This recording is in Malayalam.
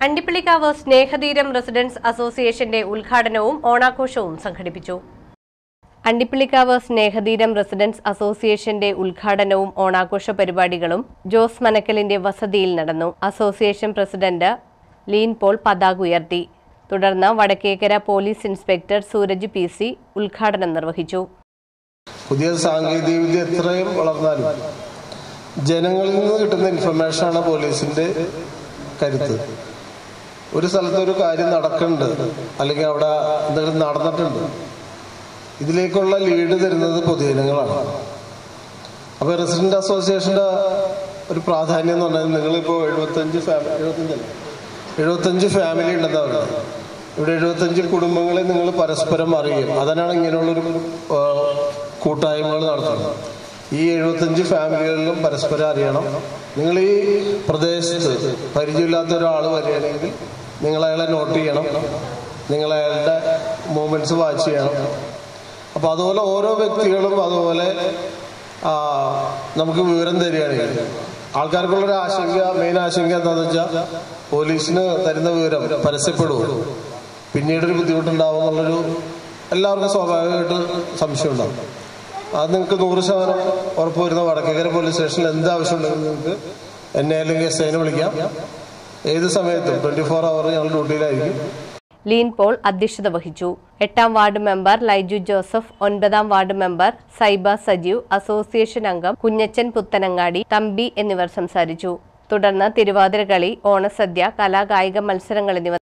അണ്ടിപ്പള്ളിക്കാവ് സ്നേഹതീരം റെസിഡൻസ് അസോസിയേഷന്റെ ഉദ്ഘാടനവും ഓണാഘോഷവും സംഘടിപ്പിച്ചു അണ്ടിപ്പള്ളിക്കാവ് സ്നേഹതീരം റെസിഡൻസ് അസോസിയേഷന്റെ ഉദ്ഘാടനവും ഓണാഘോഷ പരിപാടികളും ജോസ് മനക്കലിന്റെ വസതിയിൽ നടന്നു അസോസിയേഷൻ പ്രസിഡന്റ് ലീൻ പോൾ പതാക ഉയർത്തി തുടർന്ന് Vadakkekara police inspector Suraj P C ഉദ്ഘാടനം നിർവഹിച്ചു പുതിയ സാങ്കേതിക വിദ്യ എത്രയും വളർന്നാലും ജനങ്ങളിൽ നിന്ന് കിട്ടുന്ന ഇൻഫർമേഷനാണ് പോലീസിന്റെ കരുത്ത് ഒരു സ്ഥലത്ത് ഒരു കാര്യം നടക്കുന്നുണ്ട് അല്ലെങ്കിൽ അവിടെ എന്തെങ്കിലും നടന്നിട്ടുണ്ട് ഇതിലേക്കുള്ള ലീഡ് തരുന്നത് പൊതുജനങ്ങളാണ് അപ്പോൾ റെസിഡന്റ് അസോസിയേഷന്റെ ഒരു പ്രാധാന്യം എന്ന് പറഞ്ഞാൽ നിങ്ങളിപ്പോൾ എഴുപത്തഞ്ച് ഫാമിലി എഴുപത്തഞ്ചല്ല എഴുപത്തഞ്ച് ഫാമിലി ഉണ്ടെന്നാ പറയുന്നത് ഇവിടെ എഴുപത്തഞ്ച് കുടുംബങ്ങളെ നിങ്ങൾ പരസ്പരം അറിയും അതിനാണ് ഇങ്ങനെയുള്ളൊരു ആ, കൂട്ടായ്മകൾ നടത്തുന്നത് ഈ എഴുപത്തഞ്ച് ഫാമിലികളിലും പരസ്പരം അറിയണം നിങ്ങൾ ഈ പ്രദേശത്ത് പരിചയമില്ലാത്ത ഒരാൾ വരികയാണെങ്കിൽ നിങ്ങൾ അയാളെ നോട്ട് ചെയ്യണം നിങ്ങൾ അയാളുടെ മൂമെന്റ്സ് വാച്ച് ചെയ്യണം അപ്പൊ അതുപോലെ ഓരോ വ്യക്തികളും അതുപോലെ ആ, നമുക്ക് വിവരം തരികയാണെങ്കിൽ ആൾക്കാർക്കുള്ളൊരു ആശങ്ക മെയിൻ ആശങ്ക എന്താണെന്ന് വെച്ചാൽ പോലീസിന് തരുന്ന വിവരം പരസ്യപ്പെടുമോ പിന്നീടൊരു ബുദ്ധിമുട്ടുണ്ടാവും എന്നുള്ളൊരു എല്ലാവർക്കും സ്വാഭാവികമായിട്ട് സംശയം ഉണ്ടാവും അത് നിങ്ങൾക്ക് നൂറ് ശതമാനം ഉറപ്പ് വരുന്ന വടക്കേക്കര പോലീസ് സ്റ്റേഷനിൽ എന്ത് ആവശ്യമുണ്ടെങ്കിലും നിങ്ങൾക്ക് എന്നെ അല്ലെങ്കിൽ എസ് ഐനെ വിളിക്കാം ഏത് സമയത്തും ട്വന്റി ഫോർ അവർ ഞങ്ങൾ ഡ്യൂട്ടിയിലായിരിക്കും ലീൻ പോൾ അധ്യക്ഷത വഹിച്ചു എട്ടാം വാർഡ് മെമ്പർ ലൈജു ജോസഫ് ഒൻപതാം ward member Saiba Sajeev association അംഗം കുഞ്ഞച്ചൻ പുത്തനങ്ങാടി തമ്പി എന്നിവർ സംസാരിച്ചു തുടർന്ന് തിരുവാതിരകളി ഓണസദ്യ കലാകായിക മത്സരങ്ങൾ എന്നിവ